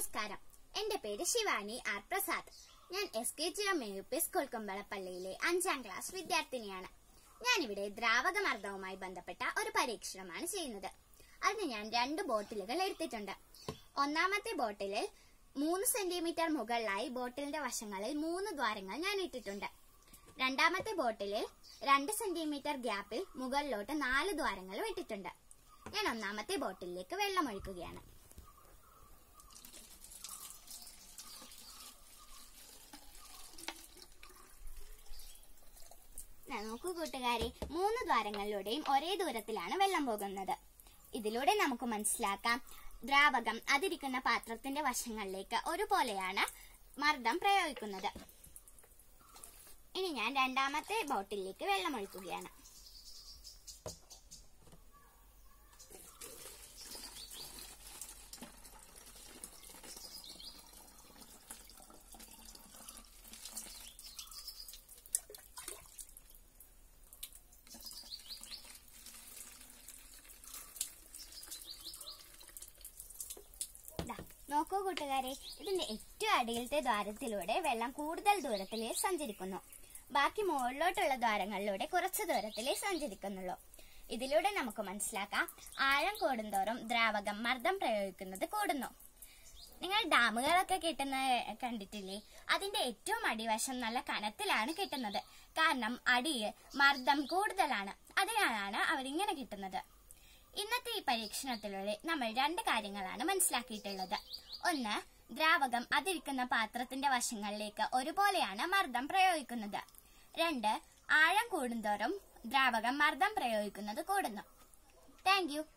നമസ്കാരം എന്റെ പേര് ശിവാനി ആർ പ്രസാദ് ഞാൻ S K G M U P school കുമ്പളപ്പള്ളിയിലെ അഞ്ചാം ക്ലാസ് വിദ്യാർത്ഥിനിയാണ് ഞാനിവിടെ ദ്രാവകമർദ്ദവുമായി ബന്ധപ്പെട്ട ഒരു പരീക്ഷണമാണ് ചെയ്യുന്നത് അതിന് ഞാൻ രണ്ട് ബോട്ടിലുകൾ എടുത്തിട്ടുണ്ട് ഒന്നാമത്തെ ബോട്ടിലിൽ മൂന്ന് സെന്റിമീറ്റർ മുകളിലായി ബോട്ടിലിന്റെ വശങ്ങളിൽ മൂന്ന് ദ്വാരങ്ങൾ ഞാൻ ഇട്ടിട്ടുണ്ട് രണ്ടാമത്തെ ബോട്ടിലിൽ രണ്ട് സെന്റിമീറ്റർ ഗ്യാപ്പിൽ മുകളിലോട്ട് നാല് ദ്വാരങ്ങളും ഇട്ടിട്ടുണ്ട് ഞാൻ ഒന്നാമത്തെ ബോട്ടിലേക്ക് വെള്ളം ഒഴിക്കുകയാണ് ദാ നോക്കൂ കൂട്ടുകാരെ മൂന്ന് ദ്വാരങ്ങളിലൂടെയും ഒരേ ദൂരത്തിലാണ് വെള്ളം പോകുന്നത് ഇതിലൂടെ നമുക്ക് മനസ്സിലാക്കാം ദ്രാവകം അതിരിക്കുന്ന പാത്രത്തിന്റെ വശങ്ങളിലേക്ക് ഒരുപോലെയാണ് മർദ്ദം പ്രയോഗിക്കുന്നത് ഇനി ഞാൻ രണ്ടാമത്തെ ബോട്ടിലേക്ക് വെള്ളം ഒഴിക്കുകയാണ് ദാ, നോക്കൂ കൂട്ടുകാരെ ഇതിന്റെ ഏറ്റവും അടിയിലത്തെ ദ്വാരത്തിലൂടെ വെള്ളം കൂടുതൽ ദൂരത്തിലേ സഞ്ചരിക്കുന്നു ബാക്കി മുകളിലോട്ടുള്ള ദ്വാരങ്ങളിലൂടെ കുറച്ച് ദൂരത്തിലേ സഞ്ചരിക്കുന്നുള്ളൂ ഇതിലൂടെ നമുക്ക് മനസ്സിലാക്കാം ആഴം കൂടുന്തോറും ദ്രാവകം മർദ്ദം പ്രയോഗിക്കുന്നത് കൂടുന്നു നിങ്ങൾ ഡാമുകളൊക്കെ കിട്ടുന്ന കണ്ടിട്ടില്ലേ അതിന്റെ ഏറ്റവും അടിവശം നല്ല കനത്തിലാണ് കിട്ടുന്നത് കാരണം അടിയിൽ മർദ്ദം കൂടുതലാണ് അതിനാലാണ് അവരിങ്ങനെ കിട്ടുന്നത് ഇന്നത്തെ ഈ പരീക്ഷണത്തിലൂടെ നമ്മൾ രണ്ട് കാര്യങ്ങളാണ് മനസ്സിലാക്കിയിട്ടുള്ളത് ഒന്ന് ദ്രാവകം അതിരിക്കുന്ന പാത്രത്തിന്റെ വശങ്ങളിലേക്ക് ഒരുപോലെയാണ് മർദ്ദം പ്രയോഗിക്കുന്നത് രണ്ട് ആഴം കൂടുന്തോറും ദ്രാവകം മർദ്ദം പ്രയോഗിക്കുന്നത് കൂടുന്നു താങ്ക് യു